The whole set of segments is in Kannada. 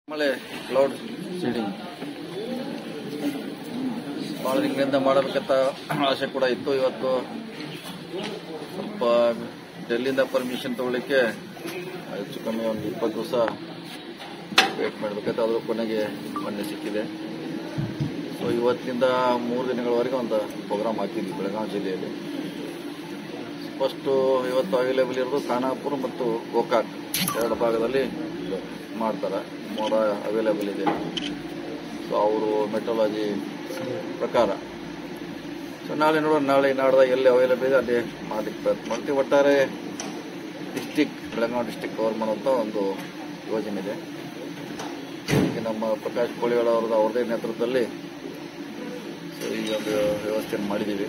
ಆಮೇಲೆ ಕ್ಲೌಡ್ ಸೀಡಿಂಗ್ ಭಾಳ ದಿನಗಳಿಂದ ಮಾಡಬೇಕಂತ ಆಸೆ ಕೂಡ ಇತ್ತು ಇವತ್ತು ಸ್ವಲ್ಪ ಡೆಲ್ಲಿಂದ ಪರ್ಮಿಷನ್ ತಗೊಳ್ಳಿಕ್ಕೆ ಹೆಚ್ಚು ಕಮ್ಮಿ ಒಂದು ಇಪ್ಪತ್ತು ದಿವಸ ವೇಟ್ ಮಾಡಬೇಕಂತ ಅದ್ರ ಕೊನೆಗೆ ಮೊನ್ನೆ ಸಿಕ್ಕಿದೆ ಸೊ ಇವತ್ತಿನಿಂದ ಮೂರು ದಿನಗಳವರೆಗೆ ಒಂದು ಪ್ರೋಗ್ರಾಮ್ ಹಾಕಿದ್ವಿ ಬೆಳಗಾವಿ ಜಿಲ್ಲೆಯಲ್ಲಿ ಫಸ್ಟು ಇವತ್ತು ಅವೈಲೇಬಲ್ ಇರೋದು ಖಾನಾಪುರ ಮತ್ತು ಗೋಕಾಕ್ ಎರಡು ಭಾಗದಲ್ಲಿ ಮಾಡ್ತಾರೆ ಮೋಡ ಅವೈಲೇಬಲ್ ಇದೆ ಸೊ ಅವರು ಮೆಟ್ರಾಲಜಿ ಪ್ರಕಾರ ಸೊ ನಾಳೆ ನೋಡೋಣ ನಾಳೆ ನಾಡ್ದ ಎಲ್ಲಿ ಅವೈಲೇಬಲ್ ಇದೆ ಅಲ್ಲಿ ಮಾಡಲಿಕ್ಕೆ ಪ್ರಯತ್ನ ಮಾಡ್ತೀವಿ ಒಟ್ಟಾರೆ ಡಿಸ್ಟಿಕ್ ಬೆಳಗಾವಿ ಡಿಸ್ಟಿಕ್ ಕವರ್ ಮಾಡುವಂಥ ಒಂದು ಯೋಜನೆ ಇದೆ ಈಗ ನಮ್ಮ ಪ್ರಕಾಶ್ ಕೋಳಿವಾಡ ಅವ್ರದ್ದು ಅವ್ರದೇ ನೇತೃತ್ವದಲ್ಲಿ ಸೊ ಈ ಒಂದು ವ್ಯವಸ್ಥೆಯನ್ನು ಮಾಡಿದ್ದೀವಿ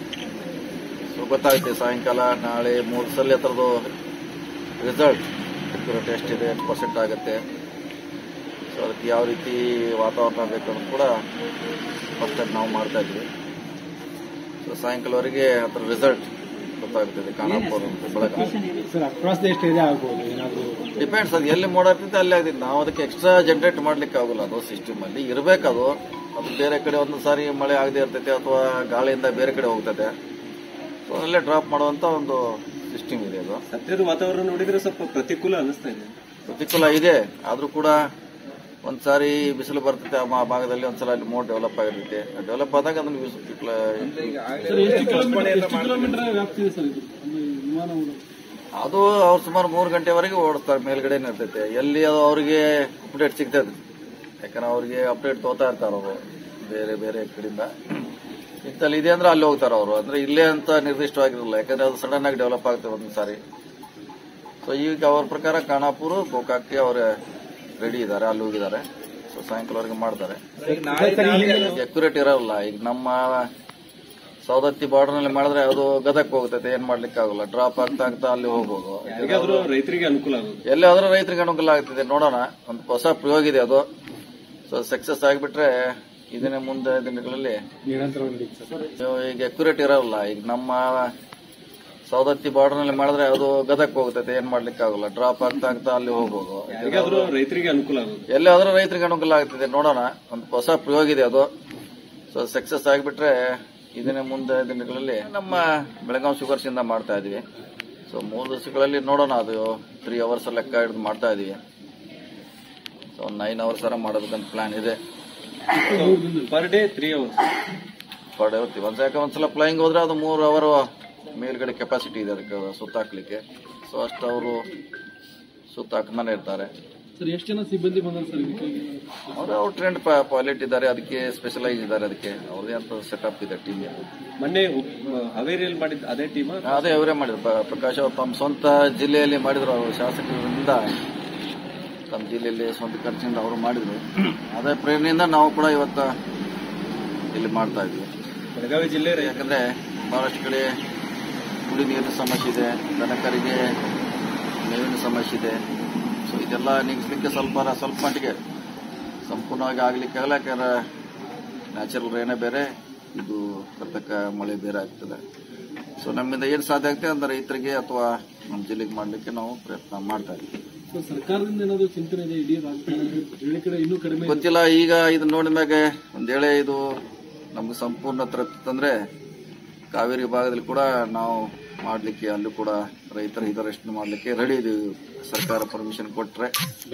ಸೊ ಗೊತ್ತಾಗುತ್ತೆ ಸಾಯಂಕಾಲ ನಾಳೆ ಮೂರು ಸಲ ಥರದ್ದು ರಿಸಲ್ಟ್ ಟೆಸ್ಟ್ ಇದೆ ಎಷ್ಟು ಪರ್ಸೆಂಟ್ ಆಗುತ್ತೆ ಸೊ ಅದಕ್ಕೆ ಯಾವ ರೀತಿ ವಾತಾವರಣ ಬೇಕು ಅನ್ನೋದು ಕೂಡ ಫಸ್ಟ್ ನಾವು ಮಾಡ್ತಾ ಇದ್ವಿ ಸೊ ಸಾಯಂಕಾಲವರೆಗೆ ಅದರ ರಿಸಲ್ಟ್ ಗೊತ್ತಾಗ್ತದೆ Khanapur Belagavi sir across the area ಆಗ್ಬೋದು ಏನಾದ್ರು ಡಿಪೆಂಡ್ಸ್ ಅದು ಎಲ್ಲಿ ಮೋಡ ಇರ್ತೈತೆ ಅಲ್ಲೇ ಆಗ್ತೈತೆ ನಾವು ಅದಕ್ಕೆ ಎಕ್ಸ್ಟ್ರಾ ಜನರೇಟ್ ಮಾಡ್ಲಿಕ್ಕೆ ಆಗೋಲ್ಲ ಅದು ಸಿಸ್ಟಮ್ ಅಲ್ಲಿ ಇರಬೇಕದು ಅದು ಬೇರೆ ಕಡೆ ಒಂದು ಸಾರಿ ಮಳೆ ಆಗದೆ ಇರ್ತೈತೆ ಅಥವಾ ಗಾಳಿಯಿಂದ ಬೇರೆ ಕಡೆ ಹೋಗ್ತದೆ ಸೊ ಅಲ್ಲೇ ಡ್ರಾಪ್ ಮಾಡುವಂತ ಒಂದು ಸಿಸ್ಟಮ್ ಇದೆ ಅದು ಸದ್ಯದ ವಾತಾವರಣ ನೋಡಿದ್ರೆ ಸ್ವಲ್ಪ ಪ್ರತಿಕೂಲ ಅನಿಸ್ತಾ ಇದೆ ಪ್ರತಿಕೂಲ ಇದೆ ಆದ್ರೂ ಕೂಡ ಒಂದ್ಸಾರಿ ಬಿಸಿಲು ಬರ್ತೈತೆ ಆ ಮಾ- ಭಾಗದಲ್ಲಿ ಒಂದ್ಸಲ ಅಲ್ಲಿ ಮೋಡ್ ಡೆವಲಪ್ ಆಗಿರ್ತೈತೆ ಡೆವಲಪ್ ಆದಾಗ ಅದನ್ನು use- ಸರ್ ಎಷ್ಟು ಕಿಲೋಮೀಟರ್ ಎಷ್ಟು ಕಿಲೋಮೀಟರ್ ವ್ಯಾಪ್ತಿ ಇದೆ ಸರ್ ಇದು ಅಂದ್ರೆ ವಿಮಾನ ಓಡೋದು ಅದು ಅವ್ರು ಸುಮಾರು ಮೂರು ಗಂಟೆವರೆಗೆ ಓಡಿಸ್ತಾರೆ ಮೇಲ್ಗಡೆ ಇರ್ತೈತೆ ಎಲ್ಲಿ ಅದು ಅವ್ರಿಗೆ ಅಪ್ಡೇಟ್ ಸಿಗ್ತದೆ ಯಾಕಂದ್ರೆ ಅವ್ರಿಗೆ ಅಪ್ಡೇಟ್ ತಗೋತಾ ಇರ್ತಾರೆ ಅವರು ಬೇರೆ ಬೇರೆ ಕಡೆಯಿಂದ ಇಂತಲ್ಲಿ ಇದೆ ಅಂದ್ರೆ ಅಲ್ಲಿ ಹೋಗ್ತಾರೆ ಅವರು ಅಂದ್ರೆ ಇಲ್ಲೇ ಅಂತ ನಿರ್ದಿಷ್ಟವಾಗಿರಲ್ಲ ಯಾಕಂದ್ರೆ ಅದು ಸಡನ್ ಆಗಿ ಡೆವಲಪ್ ಆಗ್ತದೆ ಒಂದ್ ಸಾರಿ ಸೊ ಈಗ ಅವ್ರ ಪ್ರಕಾರ ಖಾನಾಪುರ ಗೋಕಾಕ್ಗೆ ಅವ್ರ ರೆಡಿ ಇದ್ದಾರೆ ಅಲ್ಲಿ ಹೋಗಿದ್ದಾರೆ ಸೊ ಸಾಯಂಕಾಲವರೆಗೆ ಮಾಡ್ತಾರೆ ಅಕ್ಯುರೇಟ್ ಇರೋಲ್ಲ ಈಗ ನಮ್ಮ ಸೌದತ್ತಿ ಬಾರ್ಡರ್ ನಲ್ಲಿ ಮಾಡಿದ್ರೆ ಅದು ಗದಕ್ ಹೋಗ್ತೈತೆ ಏನ್ ಮಾಡ್ಲಿಕ್ಕೆ ಆಗೋಲ್ಲ ಡ್ರಾಪ್ ಆಗ್ತಾ ಆಗ್ತಾ ಅಲ್ಲಿ ಹೋಗ್ಬೋದು ಹೇಗಾದ್ರೂ ರೈತರಿಗೆ ಅನುಕೂಲ ಆಗೋದು ಎಲ್ಲಾದ್ರೂ ರೈತರಿಗೆ ಅನುಕೂಲ ಆಗ್ತಿದೆ ನೋಡೋಣ ಒಂದು ಹೊಸ ಪ್ರಯೋಗ ಇದೆ ಅದು ಸೊ ಸಕ್ಸಸ್ ಆಗಿಬಿಟ್ರೆ ಇದನ್ನೇ ಮುಂದೆ ದಿನಗಳಲ್ಲಿ ನಿರಂತರ ನಡೀತು ಸರ್ ನೀವು ಈಗ ಅಕ್ಯುರೇಟ್ ಇರೋಲ್ಲ ಈಗ ನಮ್ಮ ಸೌದತ್ತಿ ಬಾರ್ಡರ್ ನಲ್ಲಿ ಮಾಡಿದ್ರೆ ಅದು ಗದಕ್ ಹೋಗ್ತೈತೆ ಏನ್ ಮಾಡ್ಲಿಕ್ಕೆ ಆಗೋಲ್ಲ ಡ್ರಾಪ್ ಆಗ್ತಾ ಆಗ್ತಾ ಅಲ್ಲಿ ಹೋಗ್ಬೋದು ಹೇಗಾದ್ರೂ ರೈತರಿಗೆ ಅನುಕೂಲ ಆಗೋದು ಎಲ್ಲಾದ್ರೂ ರೈತರಿಗೆ ಅನುಕೂಲ ಆಗ್ತಿದೆ ನೋಡೋಣ ಒಂದು ಹೊಸ ಪ್ರಯೋಗ ಇದೆ ಅದು ಸೊ ಸಕ್ಸಸ್ ಆಗಿಬಿಟ್ರೆ ಇದನ್ನೇ ಮುಂದೆ ದಿನಗಳಲ್ಲಿ ನಮ್ಮ ಬೆಳಗಾವಿ ಶುಗರ್ಸ್ ಇಂದ ಮಾಡ್ತಾ ಇದೀವಿ ಸೊ ಮೂರು ದಿವಸಗಳಲ್ಲಿ ನೋಡೋಣ ಅದು ತ್ರೀ ಅವರ್ಸ್ ಲೆಕ್ಕ ಹಿಡಿದು ಮಾಡ್ತಾ ಇದೀವಿ ಸೊ ನೈನ್ ಅವರ್ಸ್ ಅರ ಮಾಡೋದಕ್ಕಂತ ಪ್ಲಾನ್ ಇದೆ per day three hours per day ಹೋಗ್ತೀವಿ ಒಂದ್ಸ ಯಾಕೆ ಒಂದ್ಸಲ ಫ್ಲೈಯಿಂಗ್ ಹೋದ್ರೆ ಅದು ಮೂರು ಅವರ್ ಮೇಲ್ಗಡೆ ಕೆಪಾಸಿಟಿ ಇದೆ ಅದಕ್ಕೆ ಸುತ್ತಾಕ್ಲಿಕ್ಕೆ ಸೊ ಅಷ್ಟು ಅವರು ಸುತ್ತಾಕ್ತಾನೆ ಇರ್ತಾರೆ ಸರ್ ಎಷ್ಟು ಜನ ಸಿಬ್ಬಂದಿ ಬಂದಾರೆ ಸರ್ ಇದಕ್ಕೆ ಅವರು ಅವ್ರು ಟ್ರೆಂಡ್ ಪೈಲಟ್ ಇದ್ದಾರೆ ಅದಕ್ಕೆ ಸ್ಪೆಷಲೈಸ್ ಇದ್ದಾರೆ ಅದಕ್ಕೆ ಅವ್ರದೇ ಅಂತ ಸೆಟಪ್ ಇದೆ ಟೀಮ್ ಮೊನ್ನೆ ಉಪ್- ಹಾವೇರಿಯಲ್ಲಿ ಮಾಡಿದ ಅದೇ ಟೀಮ್ ಅದೇ ಅವರೇ ಮಾಡಿದ್ರು ಪ- ಪ್ರಕಾಶ್ ಅವ್ರು ತಮ್ಮ ಸ್ವಂತ ಜಿಲ್ಲೆಯಲ್ಲಿ ಮಾಡಿದ್ರು ಅವರು ಶಾಸಕರಿಂದ ತಮ್ಮ ಜಿಲ್ಲೆಯಲ್ಲಿ ಸ್ವಂತ ಖರ್ಚಿನಿಂದ ಅವರು ಮಾಡಿದ್ರು ಅದೇ ಪ್ರೇರಣೆಯಿಂದ ನಾವು ಕೂಡ ಇವತ್ತು ಇಲ್ಲಿ ಮಾಡ್ತಾ ಇದ್ವಿ ಬೆಳಗಾವಿ ಜಿಲ್ಲೆ ರೈ- ಯಾಕಂದ್ರೆ ಬಹಳಷ್ಟು ಕಡೆ ಕುಡಿ ನೀರಿನ ಸಮಸ್ಯೆ ಇದೆ ದನಕರಿಗೆ ಮೇವಿನ ಸಮಸ್ಯೆ ಇದೆ ಸೊ ಇದೆಲ್ಲ ನೀಗಿಸ್ಲಿಕ್ಕೆ ಸ್ವಲ್ಪ ಸ್ವಲ್ಪ ಮಟ್ಟಿಗೆ ಸಂಪೂರ್ಣವಾಗಿ ಆಗ್ಲಿಕ್ಕೆ ಆಗಲ್ಲ ಯಾಕಂದ್ರೆ ನ್ಯಾಚುರಲ್ ರೇನೇ ಬೇರೆ ಇದು ಕರ್ತಕ ಮಳೆ ಬೇರೆ ಆಗ್ತದೆ ಸೊ ನಮ್ಮಿಂದ ಏನು ಸಾಧ್ಯ ಆಗ್ತದೆ ಅಂದ್ರೆ ರೈತರಿಗೆ ಅಥವಾ ನಮ್ಮ ಜಿಲ್ಲೆಗೆ ಮಾಡಲಿಕ್ಕೆ ನಾವು ಪ್ರಯತ್ನ ಮಾಡ್ತಾ ಇದ್ದೀವಿ ಸರ್ ಸರ್ಕಾರದಿಂದ ಏನಾದ್ರು ಚಿಂತನೆ ಇದೆ ಇಡೀ ರಾಜ್ಯದಲ್ಲಿ ಬೇರೆ ಕಡೆ ಇನ್ನೂ ಕಡಿಮೆ ಇದೆ. ಗೊತ್ತಿಲ್ಲ ಈಗ ಇದನ್ನ ನೋಡಿದ ಮ್ಯಾಗೆ ಒಂದ್ ವೇಳೆ ಇದು ನಮ್ಗೆ ಸಂಪೂರ್ಣ ತೃಪ್ತಿ ತಂದ್ರೆ ಕಾವೇರಿ ಭಾಗದಲ್ಲಿ ಕೂಡ ನಾವು ಮಾಡ್ಲಿಕ್ಕೆ ಅಲ್ಲೂ ಕೂಡ ರೈತರ ಹಿತರಕ್ಷಣೆ ಮಾಡ್ಲಿಕ್ಕೆ ರೆಡಿ ಇದೀವಿ ಸರ್ಕಾರ ಪರ್ಮಿಷನ್ ಕೊಟ್ರೆ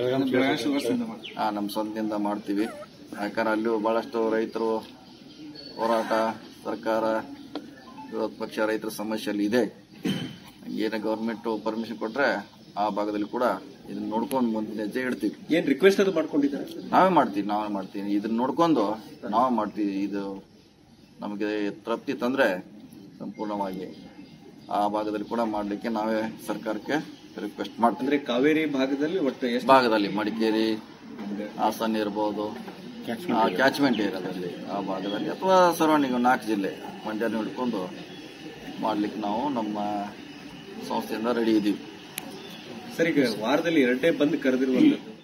ಆ, ನಮ್ಮ ಸ್ವಂತದಿಂದ ಮಾಡ್ತೀವಿ ಯಾಕಂದ್ರೆ ಅಲ್ಲೂ ಬಹಳಷ್ಟು ರೈತರು ಹೋರಾಟ ಸರ್ಕಾರ ವಿರೋಧ ಪಕ್ಷ ರೈತರ ಸಮಸ್ಯೆಯಲ್ಲಿ ಇದೆ ಏನು ಗೌರ್ಮೆಂಟ್ ಪರ್ಮಿಷನ್ ಕೊಟ್ರೆ ಆ ಭಾಗದಲ್ಲಿ ಕೂಡ ಇದನ್ನ ನೋಡ್ಕೊಂಡು ಮುಂದಿನ ಹೆಜ್ಜೆ ಇಡ್ತೀವಿ ಏನ್ ರಿಕ್ವೆಸ್ಟ್ ಅದು ಮಾಡ್ಕೊಂಡಿದ್ದಾರೆ ನಾವೇ ಮಾಡ್ತೀವಿ ನಾವೇ ಮಾಡ್ತೀವಿ ಇದನ್ನ ನೋಡ್ಕೊಂಡು ನಾವೇ ಮಾಡ್ತೀವಿ ಇದು ನಮಗೆ ತೃಪ್ತಿ ತಂದ್ರೆ ಸಂಪೂರ್ಣವಾಗಿ ಆ ಭಾಗದಲ್ಲಿ ಕೂಡ ಮಾಡಲಿಕ್ಕೆ ನಾವೇ ಸರ್ಕಾರಕ್ಕೆ ರಿಕ್ವೆಸ್ಟ್ ಮಾಡ್ತೀವಿ ಅಂದ್ರೆ ಕಾವೇರಿ ಭಾಗದಲ್ಲಿ ಒಟ್ಟು ಎಷ್ಟು ಭಾಗದಲ್ಲಿ ಮಡಿಕೇರಿ ಹಾಸನ ಇರ್ಬೋದು ಕ್ಯಾಚ್ಮೆಂಟ್ ಏರಿಯಾದಲ್ಲಿ ಆ ಭಾಗದಲ್ಲಿ ಅಥವಾ ಸರೌಂಡಿಂಗ್ ನಾಲ್ಕು ಜಿಲ್ಲೆ ಮಂಡ್ಯನ ಹಿಡ್ಕೊಂಡು ಮಾಡ್ಲಿಕ್ಕೆ ನಾವು ನಮ್ಮ ಸಂಸ್ಥೆಯಿಂದ ರೆಡಿ ಇದ್ದೀವಿ ಸರ್ ಈಗ ವಾರದಲ್ಲಿ ಎರಡೇ ಬಂದ್ ಕರೆದಿರುವಂತದ್ದು